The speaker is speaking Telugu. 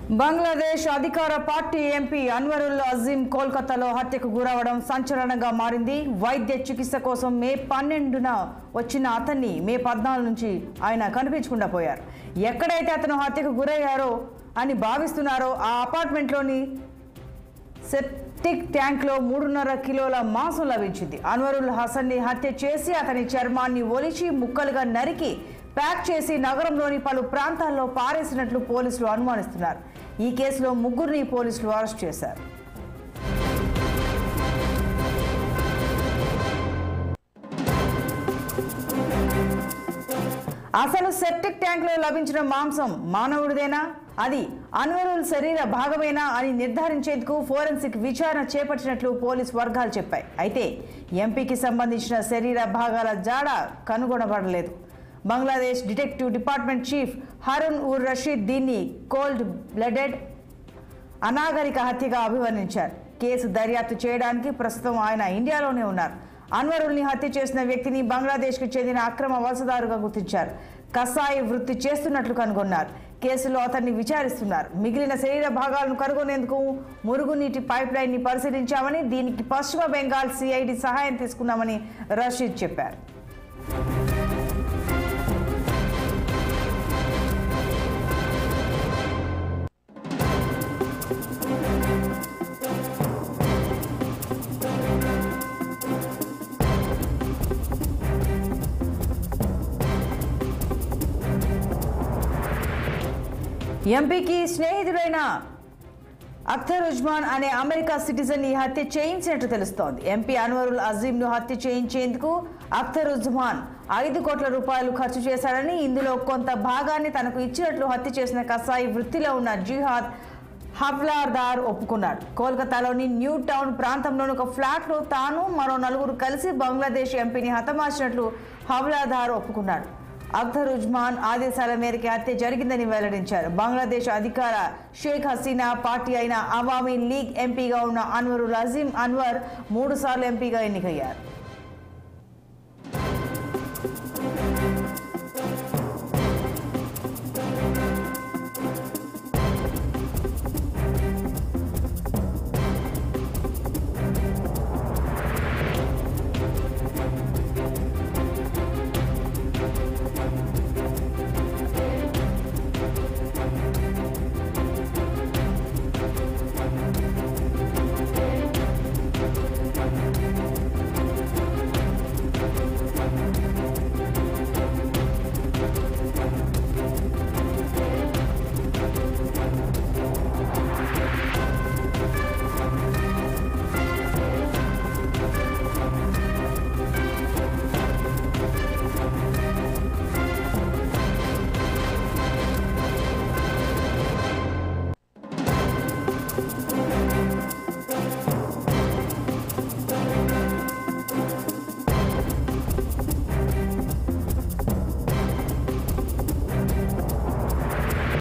బంగ్లాదేశ్ అధికార పార్టీ ఎంపీ అన్వరుల్ అజీం కోల్కతాలో హత్యకు గురవడం సంచలనంగా మారింది వైద్య చికిత్స కోసం మే పన్నెండున వచ్చిన అతన్ని మే పద్నాలుగు నుంచి ఆయన కనిపించకుండా పోయారు ఎక్కడైతే అతను హత్యకు గురయ్యారో అని భావిస్తున్నారో ఆ అపార్ట్మెంట్లోని సెప్టిక్ ట్యాంక్లో మూడున్నర కిలోల మాంసం లభించింది అన్వరుల్ హసన్ని హత్య చేసి అతని చర్మాన్ని ఒలిచి ముక్కలుగా నరికి ప్యాక్ చేసి నగరంలోని పలు ప్రాంతాల్లో పారేసినట్లు పోలీసులు అనుమానిస్తున్నారు ఈ కేసులో ముగ్గురిని పోలీసులు అరెస్ట్ చేశారు అసలు సెప్టిక్ ట్యాంక్లో లభించిన మాంసం మానవుడిదేనా అది అన్వరుల్ శరీర భాగమేనా అని నిర్ధారించేందుకు ఫోరెన్సిక్ విచారణ చేపట్టినట్లు పోలీస్ వర్గాలు చెప్పాయి అయితే ఎంపీకి సంబంధించిన శరీర భాగాల జాడ కనుగొనబడలేదు Bangladesh detective department chief Harun ur Rashid దీన్ని కోల్డ్ బ్లడెడ్ అనాగరిక హత్యగా అభివర్ణించారు కేసు దర్యాప్తు చేయడానికి ప్రస్తుతం ఆయన ఇండియాలోనే ఉన్నారు అన్వరుల్ని హత్య చేసిన వ్యక్తిని బంగ్లాదేశ్కు చెందిన అక్రమ వలసదారుగా గుర్తించారు కసాయి వృత్తి చేస్తున్నట్లు కనుగొన్నారు కేసులో అతన్ని విచారిస్తున్నారు మిగిలిన శరీర భాగాలను కనుగొనేందుకు మురుగునీటి పైప్ లైన్ ని పరిశీలించామని దీనికి పశ్చిమ బెంగాల్ సిఐడి సహాయం తీసుకున్నామని రషీద్ చెప్పారు ఎంపీకి స్నేహితుడైన అఖ్తర్ ఉజ్మాన్ అనే అమెరికా సిటిజన్ ఈ హత్య చేయించినట్టు తెలుస్తోంది ఎంపీ అన్వరుల్ అజీమ్ ను హత్య చేయించేందుకు అఖ్తర్ ఉజ్మాన్ ఐదు కోట్ల రూపాయలు ఖర్చు చేశాడని ఇందులో కొంత భాగాన్ని తనకు ఇచ్చినట్లు హత్య చేసిన కసాయి వృత్తిలో ఉన్న జిహాద్ హవ్లాదార్ ఒప్పుకున్నాడు కోల్కతాలోని న్యూ టౌన్ ప్రాంతంలోని ఒక ఫ్లాట్లో తాను మరో నలుగురు కలిసి బంగ్లాదేశ్ ఎంపీని హతమార్చినట్లు హవ్లాదార్ ఒప్పుకున్నాడు అఖ్తర్ ఉజ్మాన్ ఆదేశాల మేరకు హత్య జరిగిందని వెల్లడించారు బంగ్లాదేశ్ అధికార షేక్ హసీనా పార్టీ అయిన అవామీ లీగ్ ఎంపీగా ఉన్న అన్వరుల్ అజీం అన్వర్ మూడు సార్లు ఎంపీగా ఎన్నికయ్యారు